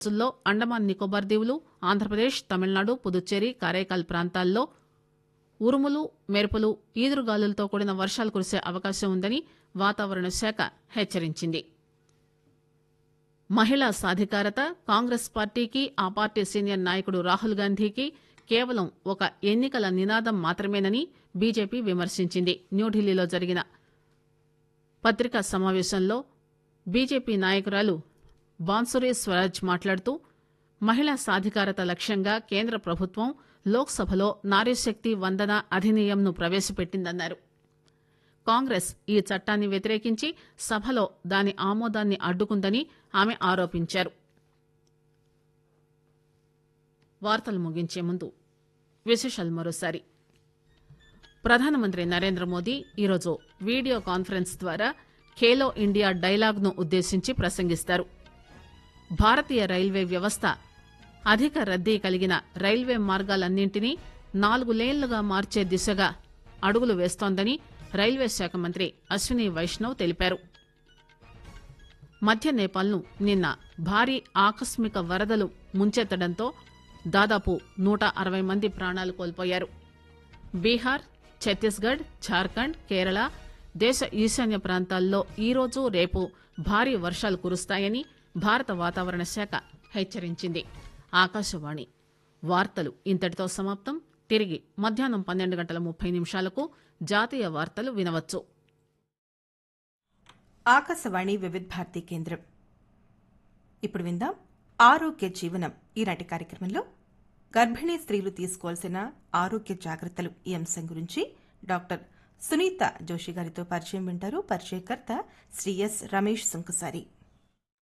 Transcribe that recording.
రోజుల్లో అండమాన్ నికోబార్ దీవులు ఆంధ్రప్రదేశ్ తమిళనాడు పుదుచ్చేరి కారైకాల్ ప్రాంతాల్లో ఉరుములు మెరుపులు ఈదురుగాలులతో కూడిన వర్షాలు కురిసే అవకాశం ఉందని వాతావరణ శాఖ హెచ్చరించింది మహిళా సాధికారత కాంగ్రెస్ పార్టీకి ఆ పార్టీ సీనియర్ నాయకుడు రాహుల్ గాంధీకి కేవలం ఒక ఎన్నికల నినాదం మాత్రమేనని బీజేపీ విమర్శించింది న్యూఢిల్లీలో జరిగిన పత్రికా సమావేశంలో బీజేపీ నాయకురాలు బాన్సురి స్వరాజ్ మాట్లాడుతూ మహిళా సాధికారత లక్ష్యంగా కేంద్ర ప్రభుత్వం లోక్సభలో నారీశక్తి వందన అధినియంను ప్రవేశపెట్టిందన్నారు కాంగ్రెస్ ఈ చట్టాన్ని వ్యతిరేకించి సభలో దాని ఆమోదాన్ని అడ్డుకుందని ఆమె ఆరోపించారు వార్తలు ముగించే ముందు విశేషాలు మరోసారి ప్రధానమంత్రి నరేంద్ర మోదీ ఈరోజు వీడియో కాన్ఫరెన్స్ ద్వారా ఖేలో ఇండియా డైలాగ్ను ఉద్దేశించి ప్రసంగిస్తారు భారతీయ రైల్వే వ్యవస్థ అధిక రద్దీ కలిగిన రైల్వే మార్గాలన్నింటినీ నాలుగు లేన్లుగా మార్చే దిశగా అడుగులు వేస్తోందని రైల్వే శాఖ మంత్రి అశ్విని వైష్ణవ్ తెలిపారు మధ్య నేపాల్ను నిన్న భారీ ఆకస్మిక వరదలు ముంచెత్తడంతో దాదాపు నూట అరవై మంది ప్రాణాలు కోల్పోయారు బీహార్ ఛత్తీస్గఢ్ ఝార్ఖండ్ కేరళ దేశ ఈశాన్య ప్రాంతాల్లో ఈరోజు రేపు భారీ వర్షాలు కురుస్తాయని భారత వాతావరణ శాఖ హెచ్చరించింది ఆకాశవాణి వార్తలు ఇంతటితో సమాప్తం తిరిగి మధ్యాహ్నం పన్నెండు గంటల ముప్పై నిమిషాలకు జాతీయ వార్తలు వినవచ్చు ఆకాశవాణి వివిధ భారతి కేంద్రం ఇప్పుడు విందాం ఆరోగ్య జీవనం ఈనాటి కార్యక్రమంలో గర్భిణీ స్త్రీలు తీసుకోవాల్సిన ఆరోగ్య జాగ్రత్తలు ఈ అంశం గురించి డాక్టర్ సునీత జోషి గారితో పరిచయం వింటారు పరిచయకర్త శ్రీ ఎస్ రమేష్ సుంకసారి